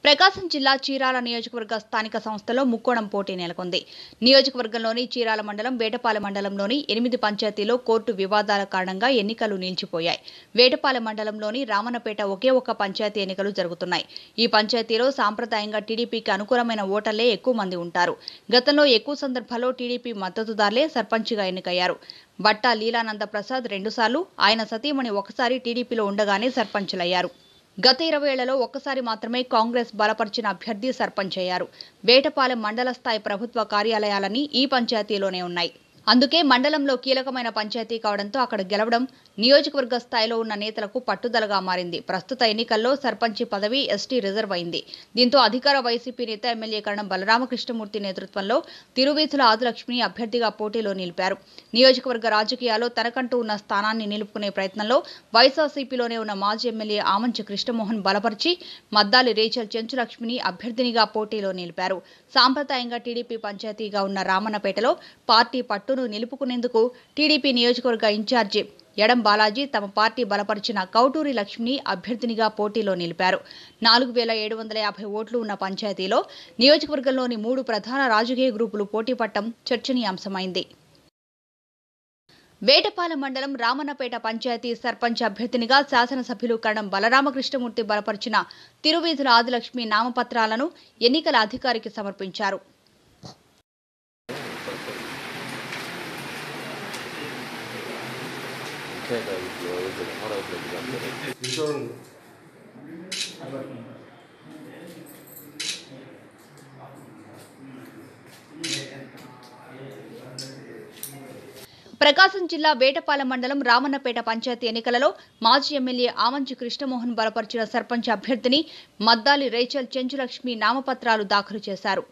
ప్రకాశం జిల్లా చీరాల నియోజకవర్గ స్థానిక సంస్థలో ముక్కోణం పోటీ నెలకొంది నియోజకవర్గంలోని చీరాల మండలం వేటపాలెం మండలంలోని ఎనిమిది పంచాయతీలో కోర్టు వివాదాల కారణంగా ఎన్నికలు నిలిచిపోయాయి వేటపాలెం మండలంలోని రామన్నపేట ఒకే ఒక్క పంచాయతీ ఎన్నికలు జరుగుతున్నాయి ఈ పంచాయతీలో సాంప్రదాయంగా టీడీపీకి అనుకూలమైన ఓటర్లే ఎక్కువ మంది ఉంటారు గతంలో ఎక్కువ సందర్భాల్లో టీడీపీ మద్దతుదారులే సర్పంచ్గా ఎన్నికయ్యారు బట్టా లీలానంద ప్రసాద్ రెండుసార్లు ఆయన సతీమణి ఒకసారి టీడీపీలో ఉండగానే సర్పంచులయ్యారు గత ఇరవై ఏళ్లలో ఒక్కసారి మాత్రమే కాంగ్రెస్ బలపరిచిన అభ్యర్థి సర్పంచ్ అయ్యారు వేటపాలెం మండల స్థాయి ప్రభుత్వ కార్యాలయాలని ఈ పంచాయతీలోనే ఉన్నాయి అందుకే మండలంలో కీలకమైన పంచాయతీ కావడంతో అక్కడ గెలవడం నియోజకవర్గ స్థాయిలో ఉన్న నేతలకు పట్టుదలగా మారింది ప్రస్తుత ఎన్నికల్లో సర్పంచి పదవి ఎస్టీ రిజర్వ్ అయింది దీంతో అధికార వైసీపీ నేత ఎమ్మెల్యే కరణం బలరామకృష్ణమూర్తి నేతృత్వంలో తిరువీధుల ఆదిలక్ష్మిని అభ్యర్థిగా పోటీలో నిలిపారు నియోజకవర్గ రాజకీయాల్లో తనకంటూ ఉన్న స్థానాన్ని నిలుపుకునే ప్రయత్నంలో వైఎస్ఆర్సీపీలోనే ఉన్న మాజీ ఎమ్మెల్యే ఆమంచి కృష్ణమోహన్ బలపరిచి మద్దాలి రేచల్ చెంచులక్ష్మిని అభ్యర్థినిగా పోటీలో నిలిపారు సాంప్రదాయంగా టీడీపీ పంచాయతీగా ఉన్న రామన్నపేటలో పార్టీ పట్టును నిలుపుకునేందుకు టీడీపీ నియోజకవర్గ ఇన్ఛార్జి ఎడం బాలాజీ తమ పార్టీ బలపరిచిన కౌటూరి లక్ష్మిని అభ్యర్థినిగా పోటీలో నిలిపారు నాలుగు వేల ఏడు వందల యాభై ఓట్లు ఉన్న పంచాయతీలో నియోజకవర్గంలోని మూడు ప్రధాన రాజకీయ గ్రూపులు పోటీ పట్టం చర్చనీయాంశమైంది వేటపాలెం మండలం రామన్నపేట పంచాయతీ సర్పంచ్ అభ్యర్థినిగా శాసనసభ్యులు కరణం బలరామకృష్ణమూర్తి బలపరిచిన తిరువీధుల ఆదిలక్ష్మి నామపత్రాలను ఎన్నికల అధికారికి సమర్పించారు ప్రకాశం జిల్లా వేటపాలెం మండలం రామన్నపేట పంచాయతీ ఎన్నికలలో మాజీ ఎమ్మెల్యే ఆమంచి కృష్ణమోహన్ బలపరిచిన సర్పంచ్ అభ్యర్థిని మద్దాలి రేచల్ చెంచులక్ష్మి నామపత్రాలు దాఖలు చేశారు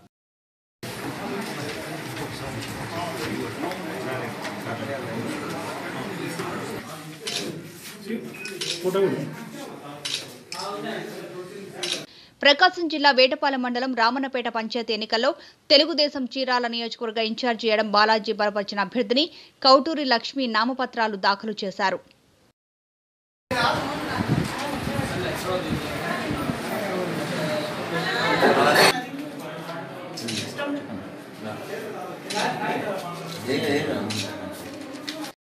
ప్రకాశం జిల్లా వేటపాలెం మండలం రామన్నపేట పంచాయతీ ఎన్నికల్లో తెలుగుదేశం చీరాల నియోజకవర్గ ఇన్ఛార్జి ఎడం బాలాజీ బలపరిచిన అభ్యర్థిని కౌటూరి లక్ష్మి నామపత్రాలు దాఖలు చేశారు ఏం ఏం